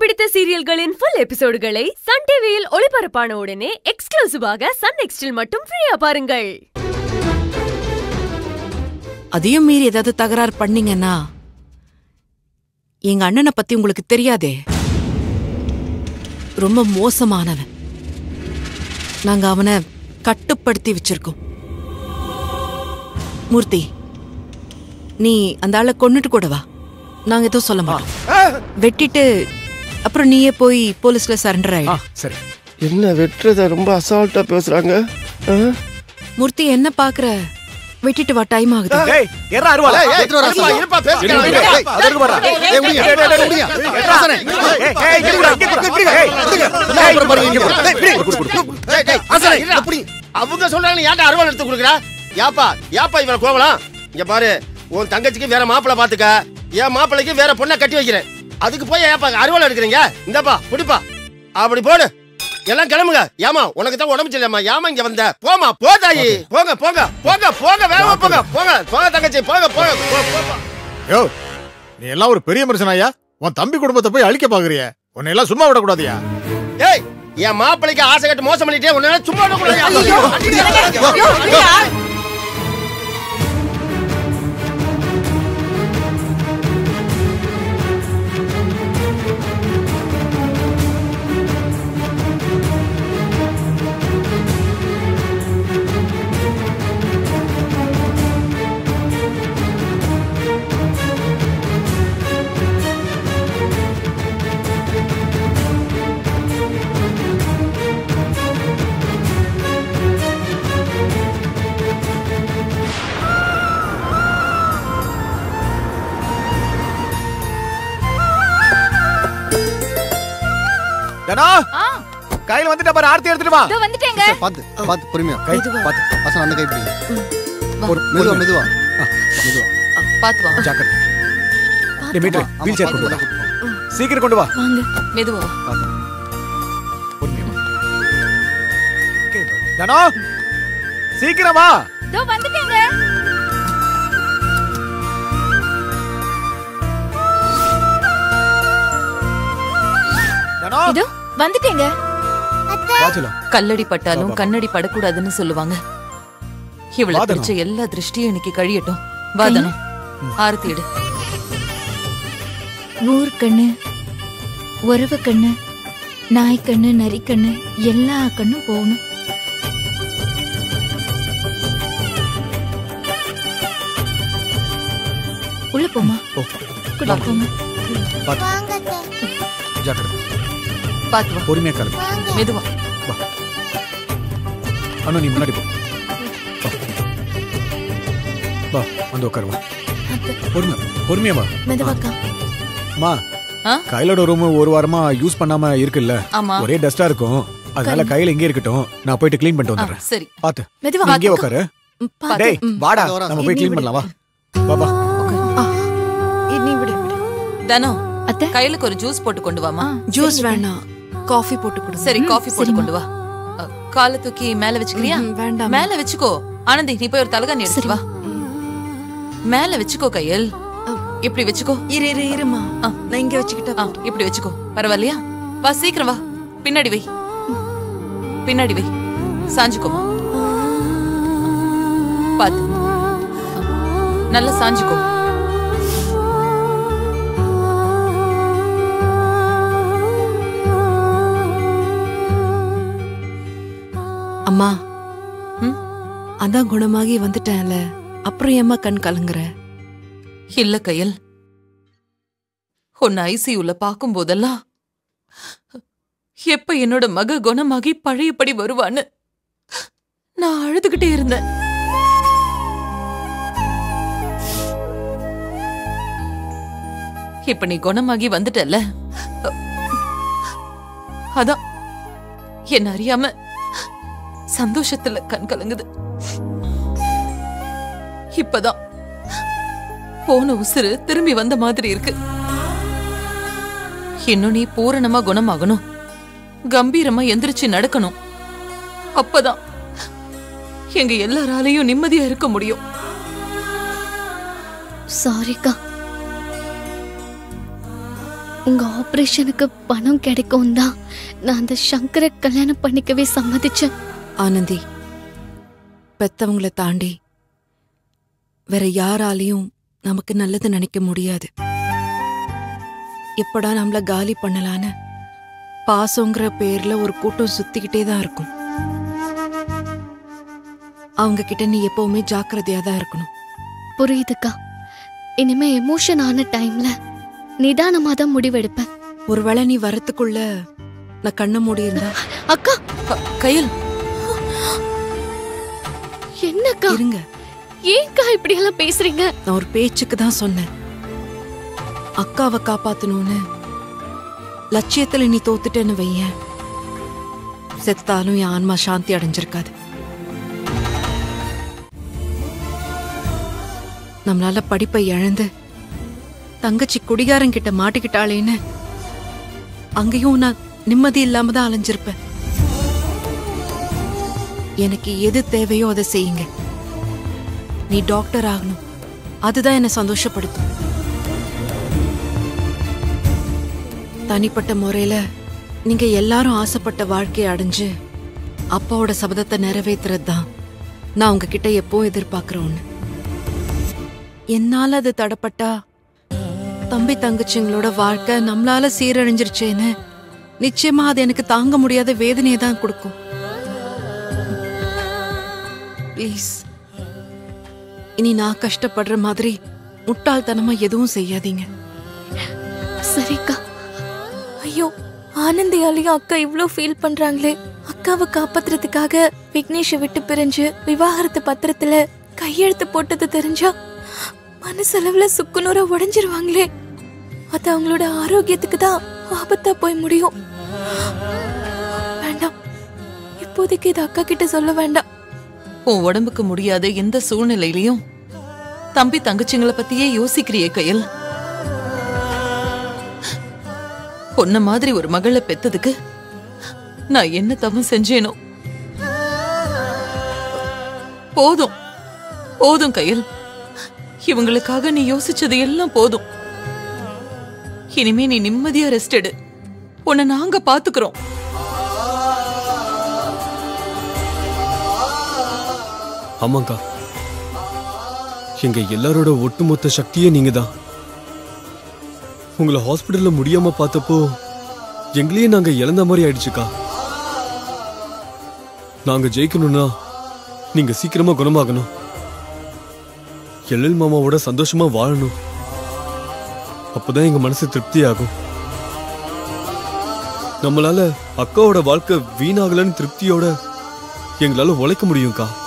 பிடித்த சீரியல்களின் full எபிசோடுகளை Sun டிவியில் ஒளிபரப்பான உடனே எக்ஸ்க்ளூசிவாக சன் நெக்ஸ்டில் மட்டும் ஃப்ரீயா பாருங்கள் அதையும் மீறி ஏதாவது தகராறு பண்ணீங்கன்னா எங்க அண்ணனை பத்தி உங்களுக்கு தெரியாதே ரொம்ப மோசமானவன் நாங்க அவனை கட்டுப்படுத்தி வச்சிருக்கோம் மூர்த்தி நீ அந்த ஆளை கொன்னுட்டு கூட வா நாங்க எதுவும் சொல்ல மாட்டோம் வெட்டிட்டு அப்புறம் நீயே போய் போலீஸ்ல சரண்டர் ஆ ஆயிடு சரி என்ன வெட்டுறத ரொம்ப அசால்ட்டா பேசுறாங்க ஆ? மூர்த்தி என்ன பாக்குற வெட்டிட்டு வா டைம் ஆகுது ஏய் ஏறா அருவாளா ஏய், ஏய், எடுத்துட்டு வர இருப்பா, இருப்பா, பேசிக்கலாம். இருப்பா, ஏய், இருப்பா, அதற்கு வரா. ஏய், முடியா, டேய், டேய், டேய், முடியா. ஏய், ஹாசனே, ஏய், ஏய், இங்க இருடா, இங்க இருடா, இங்க இருடா. ஏய், என்ன அப்புறம் பாருங்க, இங்க பாருங்க. டேய், பிடி. டேய், டேய், ஹாசனே, இதை பிடி. அவங்க சொல்றாங்க ஏன்டா அருவாள் எடுத்து கொடுக்குறா யாப்பா யாப்பா இவனை கோவலாம் இங்க பாரு உன் தங்கச்சிக்கு வேற மாப்பிளை பாத்துக்க என் மாப்பிளைக்கு வேற பொண்ணை கட்டி வைக்கிறேன் அதுக்கு போய் ஏப்பா அருவாள் எடுக்கிறீங்க இந்தப்பா பிடிப்பா அப்படி போடு எல்லாம் கிளம்புங்க ஏமா உனக்கு தான் உடம்பு சரியில்லைம்மா ஏமா இங்க வந்த போமா போ தாயி போங்க போங்க போங்க போங்க வேகமா போங்க போங்க போங்க தங்கச்சி போங்க போங்க போ, போப்பா. யோ நீ எல்லாம் ஒரு பெரிய மனுஷனாயா உன் தம்பி குடும்பத்தை போய் அழிக்க பாக்குறிய உன்னை எல்லாம் சும்மா விடக்கூடாதியா ஏய் என் மாப்பிளைக்கு ஆசை கட்டு மோசம் பண்ணிட்டே உன்ன சும்மா விடக்கூடாது. தனா கையில வந்துட்ட பாரு ஆர்த்தி எடுத்துட்டு வா வந்துட்டேங்க பாத்து பாத்து பொறுமையா கை மெதுவா. பாத்து அசன் அந்த கை பிடி வா. ஒரு மெதுவா மெதுவா ஆ, மெதுவா பாத்து வா ஜாக்கிரதை டேய் மீட்டர் ஆமா, வீல் சேர் பாத்து கொண்டு வா பாத்து. சீக்கிரம் கொண்டு வா வாங்க மெதுவா வா. பொறுமையா வா. Okay, bro. தனா சீக்கிரம் வா இதோ வந்துட்டேங்க தனா இதோ வந்துட்டேங்க வா செல்லம். கல்லடி பட்டாலும் கண்ணடி படக்கூடாதுன்னு சொல்லுவாங்க இவள வாதனம். பிடிச்ச எல்லா திருஷ்டியும் இன்னைக்கு கழியட்டும் வாதனம் ஆரத்தி எடு ஊர் கண்ணு உறவு கண்ணு நாய் கண்ணு நரி கண்ணு எல்லா கண்ணும் போகணும் உள்ள போமா போ. கூட போமா ஜாக்கிரதை பாத்து வா பொறுமையா கிளம்பு மெதுவா அண்ணா நீ முன்னாடி போ வா. வா வந்து உட்காரு வா பொறுமை பொறுமையா வா மெதுவாக்கா அம்மா ஆ? கையிலோட ரூம் ஒரு வாரமா யூஸ் பண்ணாம இருக்குல்ல ஆமா ஒரே டஸ்டா இருக்கும் அதனால கையில இங்கே இருக்கட்டும் நான் போயிட்டு க்ளீன் பண்ணிட்டு ஆ, வந்துடுறேன் சரி பாத்து மெதுவா நீ இங்கே உட்காரு பாத்து. டேய் ம். வாடா இதோ வரேன். நம்ம போய் நீ க்ளீன் விடு. பண்ணலாம் வா வா வா நீ விடு தனம் அத்தை கையிலுக்கு ஒரு ஜூஸ் போட்டு கொண்டு வாமா ஜூஸ் வேணாம் காஃபி போட்டு கொடு சரி காஃபி போட்டு சரிம்மா. கொண்டு வா அ, காலை தூக்கி மேல வச்சுக்கிறியா ம்ஹும், வேண்டாம். மேல வச்சுக்கோ ஆனந்தி நீ போய் ஒரு தலகாணி எடுத்துட்டு வா மேல வச்சுக்கோ கையல் இப்படி வச்சுக்கோ இரு இரு இருமா ஆ. நான் இங்க வச்சுக்கிட்டா ஆ, இப்படி வச்சுக்கோ பரவாயில்லையா வா சீக்கிரம் வா பின்னாடி வை பின்னாடி வை சாஞ்சுக்கோமா பாத்து ஆ, நல்லா சாஞ்சுக்கோ அம்மா ம்? அதான் குணமாகி வந்துட்டேன்ல அப்புறம் ஏம்மா கண் கலங்குற இல்ல கையல் உன்னை ஐசியூல பார்க்கும் போதெல்லாம் எப்ப என்னோட மக குணமாகி பழையபடி வருவான்னு நான் அழுதுகிட்டே இருந்தேன் இப்ப நீ குணமாகி வந்துட்டல்ல அதான் என்ன அறியாம சந்தோஷத்துல கண் கலங்குது இப்பதான் போன உசுறு திரும்பி வந்த மாதிரி இருக்கு இன்னும் நீ பூரணமா குணமாகணும் கம்பீரமா எந்திரிச்சு நடக்கணும் அப்பதான் எங்க எல்லாராலையும் நிம்மதியா இருக்க முடியும் சாரிக்கா உங்க ஆபரேஷனுக்கு பணம் கிடைக்கும் தான் நான் அந்த சங்கரை கல்யாணம் பண்ணிக்கவே சம்மதிச்சேன் ஆனந்தி பெத்தவங்கள தாண்டி வேற யாராலையும் நமக்கு நல்லது நினைக்க முடியாது எப்படா நம்மள காலி பண்ணலான்னு பாசங்கிற பேர்ல ஒரு கூட்டம் சுத்திக்கிட்டே தான் இருக்கும் அவங்க கிட்ட நீ எப்பவுமே ஜாக்கிரதையா தான் இருக்கணும் புரியுதுக்கா இனிமே எமோஷன் ஆன டைம்ல நிதானமா தான் முடிவெடுப்பேன் ஒருவேளை நீ வரத்துக்குள்ள நான் கண்ணை மூடி இருந்தா அக்கா க- கையல் என்னக்கா இருங்க ஏன்க்கா இப்படி எல்லாம் பேசுறீங்க நான் ஒரு பேச்சுக்கு தான் சொன்னேன் அக்காவை காப்பாத்தணும்னு லட்சியத்துல நீ தோத்துட்டேன்னு வையேன் செத்தாலும் என் ஆன்மா சாந்தி அடைஞ்சிருக்காது நம்மளால படிப்பை இழந்து தங்கச்சி குடிகாரன் கிட்ட மாட்டிக்கிட்டாளேன்னு அங்கேயும் நான் நிம்மதி இல்லாம தான் அலைஞ்சிருப்பேன் எனக்கு எது தேவையோ அதை செய்யுங்க நீ டாக்டர் ஆகணும் அதுதான் என்னை சந்தோஷப்படுத்தும் தனிப்பட்ட முறையில நீங்க எல்லாரும் ஆசைப்பட்ட வாழ்க்கையை அடைஞ்சு அப்பாவோட சபதத்தை நிறைவேத்துறது தான் நான் உங்ககிட்ட எப்பவும் எதிர்பார்க்கிற ஒண்ணு என்னால அது தடப்பட்டா தம்பி தங்கச்சிங்களோட வாழ்க்கை நம்மளால சீரழிஞ்சிருச்சேன்னு நிச்சயமா அது எனக்கு தாங்க முடியாத வேதனையை தான் கொடுக்கும் ப்ளீஸ் இனி நான் கஷ்டப்படுற மாதிரி முட்டாள்தனமா எதுவும் செய்யாதீங்க சரிக்கா ஐயோ ஆனந்தியாலையும் அக்கா இவ்ளோ ஃபீல் பண்றாங்களே அக்காவை காப்பாத்துறதுக்காக விக்னேஷை விட்டு பிரிஞ்சு விவாகரத்து பத்திரத்துல கையெழுத்து போட்டது தெரிஞ்சா மனசளவுல சுக்குநூறா உடைஞ்சிருவாங்களே அது அவங்களோட ஆரோக்கியத்துக்கு தான் ஆபத்தா போய் முடியும் வேண்டாம் இப்போதைக்கு இது அக்கா கிட்ட சொல்ல வேண்டாம் உன் உடம்புக்கு முடியாத எந்த சூழ்நிலையிலயும் தம்பி தங்கச்சிங்கள பத்தியே யோசிக்கிறியே கையல் பொண்ண மாதிரி ஒரு மகளை பெத்ததுக்கு நான் என்ன தவம் செஞ்சேனோ போதும் போதும் கையல் இவங்களுக்காக நீ யோசிச்சது எல்லாம் போதும் இனிமே நீ நிம்மதியா ரெஸ்ட் எடு உன்னை நாங்க பாத்துக்கிறோம் ஆமாங்கா எங்க எல்லாரோட ஒட்டுமொத்த சக்தியே நீங்க தான் உங்களை ஹாஸ்பிட்டல்ல முடியாம பார்த்தப்போ எங்களையே நாங்க இழந்த மாதிரி ஆயிடுச்சுக்கா நாங்க ஜெயிக்கணும்னா நீங்க சீக்கிரமா குணமாகணும் எழில் மாமாவோட சந்தோஷமா வாழணும் அப்பதான் எங்க மனசு திருப்தியாகும் நம்மளால அக்காவோட வாழ்க்கை வீணாகலன்னு திருப்தியோட எங்களால உழைக்க முடியும்க்கா